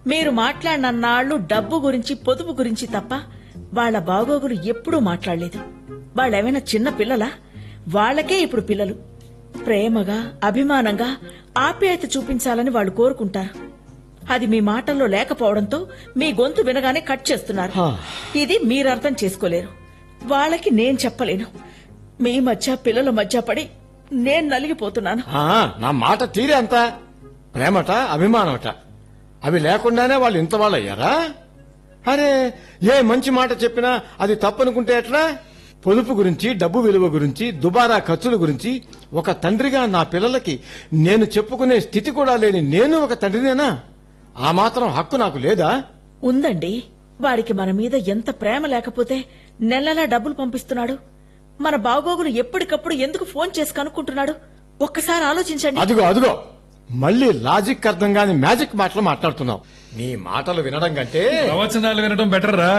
మీరు మాట్లాడినన్నాళ్ళు డబ్బు గురించి పొదుపు గురించి తప్ప వాళ్ళ బాగోగులు ఎప్పుడూ మాట్లాడలేదు వాళ్ళేమైనా చిన్న పిల్లలా వాళ్ళకే ఇప్పుడు పిల్లలు ప్రేమగా అభిమానంగా ఆప్యాయత చూపించాలని వాళ్ళు కోరుకుంటారు అది మీ మాటల్లో లేకపోవడంతో మీ గొంతు వినగానే కట్ చేస్తున్నారు ఇది మీరు అర్థం చేసుకోలేరు వాళ్ళకి నేను చెప్పలేను మీ మధ్య పిల్లల మధ్య పడి నేను నలిగిపోతున్నాను ఆ, నా మాట తీరే అంత ప్రేమట అభిమానమట అవి లేకుండానే వాళ్ళు ఇంత వాళ్ళు అయ్యారా అరే ఏ మంచి మాట చెప్పినా అది తప్పనుకుంటే ఎట్లా పొదుపు గురించి డబ్బు విలువ గురించి దుబారా ఖర్చుల గురించి ఒక తండ్రిగా నా పిల్లలకి నేను చెప్పుకునే స్థితి కూడా లేని నేను ఒక తండ్రినేనా ఆ మాత్రం హక్కు నాకు లేదా ఉందండి వాడికి మన మీద ఎంత ప్రేమ లేకపోతే నెలలా డబ్బులు పంపిస్తున్నాడు మన బాగోగులు ఎప్పటికప్పుడు ఎందుకు ఫోన్ చేసి కనుక్కుంటున్నాడు ఒక్కసారి ఆలోచించండి అదిగో అదిగో మళ్ళీ లాజిక్ అర్థం కాని మ్యాజిక్ మాటలు మాట్లాడుతున్నావు నీ మాటలు వినడం కంటే ప్రవచనాలు వినడం బెటర్ రా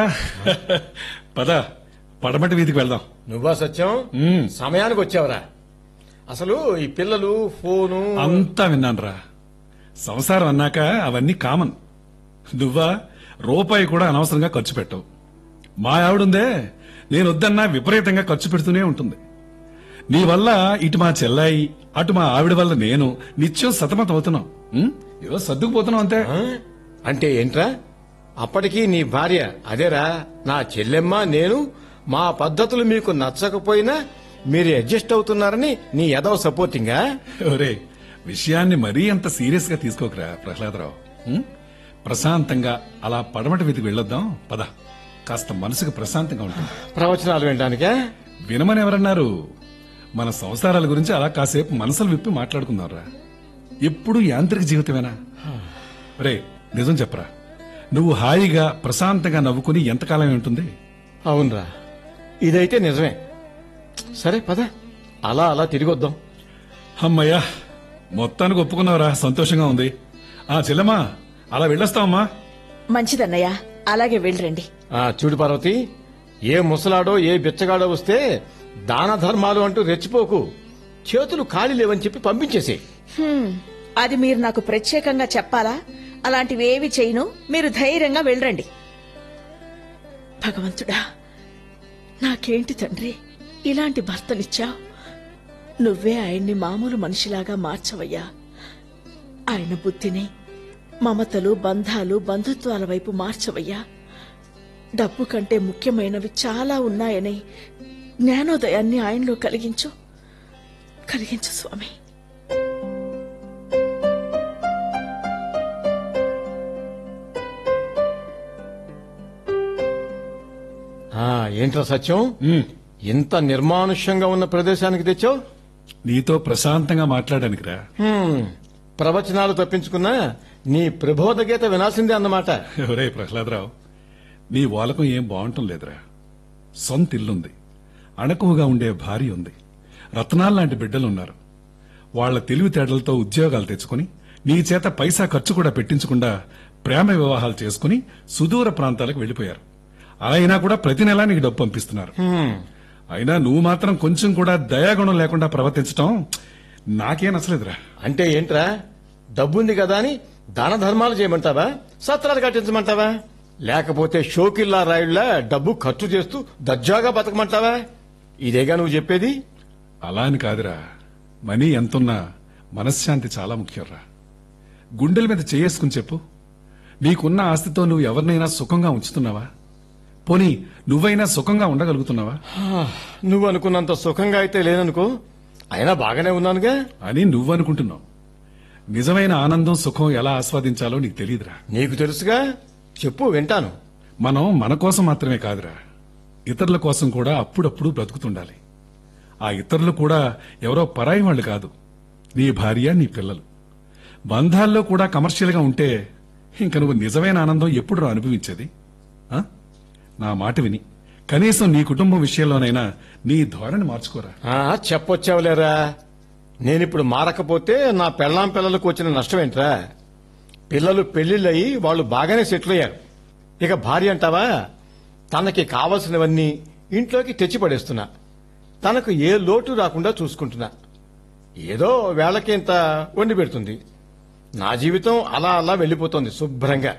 పద పడమటి వీధికి వెళ్దాం నువ్వా సత్యం మ్మ్. సమయానికి వచ్చావురా అసలు ఈ పిల్లలు ఫోను అంతా విన్నానురా సంసారం అన్నాక అవన్నీ కామన్ నువ్వా రూపాయి కూడా అనవసరంగా ఖర్చు పెట్టవు మా ఆవిడుందే నేను వద్దన్నా విపరీతంగా ఖర్చు పెడుతూనే ఉంటుంది నీ వల్ల ఇటు మా చెల్లాయి అటు మా ఆవిడ వల్ల నేను నిత్యం సతమతం అవుతున్నాం ఉం? ఏదో సర్దుకుపోతున్నాం అంతే ఆ? అంటే ఏంట్రా అప్పటికి నీ భార్య అదేరా నా చెల్లెమ్మ నేను మా పద్ధతులు మీకు నచ్చకపోయినా మీరు అడ్జస్ట్ అవుతున్నారని నీ ఎదవ సపోర్టింగా ఒరే విషయాన్ని మరీ అంత సీరియస్ గా తీసుకోకరా ప్రహ్లాదరావు ఉం? ప్రశాంతంగా అలా పడమటి వీధికి వెళ్ళొద్దాం పద కాస్త మనసుకు ప్రశాంతంగా ఉంటుంది ప్రవచనాలు వినడానికా వినమని ఎవరన్నారు మన సంసారాల గురించి అలా కాసేపు మనసులు విప్పి మాట్లాడుకుందాంరా ఎప్పుడు యాంత్రిక జీవితమేనా రే నిజం చెప్పరా నువ్వు హాయిగా ప్రశాంతంగా నవ్వుకుని ఎంతకాలం ఉంటుంది అవునరా ఇదైతే నిజమే సరే పద అలా అలా తిరిగి వద్దాం అమ్మయ్యా మొత్తానికి ఒప్పుకున్నావురా సంతోషంగా ఉంది ఆ చెల్లెమ్మా అలా వెళ్ళొస్తావమ్మా మంచిదన్నయ్య అలాగే వెళ్ళండి ఆ చూడు పార్వతి ఏ ముసలాడో ఏ బిచ్చగాడో వస్తే దాన ధర్మాలు అంటూ రెచ్చిపోకు చేతులు ఖాళీ లేవని చెప్పి పంపించేసే హ్మ్, అది మీరు నాకు ప్రత్యేకంగా చెప్పాలా అలాంటివి ఏవి చేయను మీరు ధైర్యంగా వెళ్ళండి భగవంతుడా నాకేంటి తండ్రి ఇలాంటి భర్తనిచ్చావు నువ్వే ఆయన్ని మామూలు మనిషిలాగా మార్చవయ్యా ఆయన బుద్ధిని మమతలు బంధాలు బంధుత్వాల వైపు మార్చవయ్యా డబ్బు కంటే ముఖ్యమైనవి చాలా ఉన్నాయని జ్ఞానోదయాన్ని ఆయనలో కలిగించు కలిగించు స్వామి ఆ ఏంట్రా సత్యం ఉమ్, ఇంత నిర్మానుష్యంగా ఉన్న ప్రదేశానికి తెచ్చావు నీతో ప్రశాంతంగా మాట్లాడానికిరా హ్మ్, ప్రవచనాలు తప్పించుకున్నా నీ ప్రబోధ గీత వినాల్సిందే అన్నమాట ఒరే ప్రహ్లాదరావు నీ వాలకం ఏం బాగుంటం లేదురా సొంత ఇల్లుంది అణకువగా ఉండే భార్య ఉంది రత్నాల్లాంటి బిడ్డలున్నారు వాళ్ల తెలివితేటలతో ఉద్యోగాలు తెచ్చుకుని నీ చేత పైసా ఖర్చు కూడా పెట్టించకుండా ప్రేమ వివాహాలు చేసుకుని సుదూర ప్రాంతాలకు వెళ్లిపోయారు అలా అయినా కూడా ప్రతి నెలా నీకు డబ్బు పంపిస్తున్నారు హ్మ్, అయినా నువ్వు మాత్రం కొంచెం కూడా దయాగుణం లేకుండా ప్రవర్తించటం నాకేం నచ్చలేదురా అంటే ఏంట్రా డబ్బుంది కదా అని దాన ధర్మాలు చేయమంటావా సత్రాలు కట్టించమంటావా లేకపోతే షోకిల్లా రాయుళ్లా డబ్బు ఖర్చు చేస్తూ దర్జాగా బతకమంటావా ఇదేగా నువ్వు చెప్పేది అలా అని కాదురా మనీ ఎంతున్నా మనశ్శాంతి చాలా ముఖ్యంరా గుండెల మీద చేసుకుని చెప్పు నీకున్న ఆస్తితో నువ్వు ఎవరినైనా సుఖంగా ఉంచుతున్నావా పోనీ నువ్వైనా సుఖంగా ఉండగలుగుతున్నావా హా, నువ్వు అనుకున్నంత సుఖంగా అయితే లేననుకో అయినా బాగానే ఉన్నానుగా అని నువ్వనుకుంటున్నావు నిజమైన ఆనందం సుఖం ఎలా ఆస్వాదించాలో నీకు తెలియదురా నీకు తెలుసుగా చెప్పు వింటాను మనం మన కోసం మాత్రమే కాదురా ఇతరుల కోసం కూడా అప్పుడప్పుడు బ్రతుకుతుండాలి ఆ ఇతరులు కూడా ఎవరో పరాయి వాళ్ళు కాదు నీ భార్య నీ పిల్లలు బంధాల్లో కూడా కమర్షియల్గా ఉంటే ఇంక నువ్వు నిజమైన ఆనందం ఎప్పుడు రా అనుభవించేది ఆ? నా మాట విని కనీసం నీ కుటుంబం విషయంలోనైనా నీ ధోరణి మార్చుకోరా ఆ చెప్పొచ్చావులేరా నేనిప్పుడు మారకపోతే నా పెళ్ళాం పిల్లలకు వచ్చిన నష్టం ఏంట్రా పిల్లలు పెళ్లిళ్ళయి వాళ్ళు బాగానే సెటిల్ అయ్యారు ఇక భార్య అంటావా తనకి కావలసినవన్నీ ఇంట్లోకి తెచ్చి పడేస్తున్నా తనకు ఏ లోటు రాకుండా చూసుకుంటున్నా ఏదో వేళకి ఇంత వండి పెడుతుంది నా జీవితం అలా అలా వెళ్ళిపోతుంది శుభ్రంగా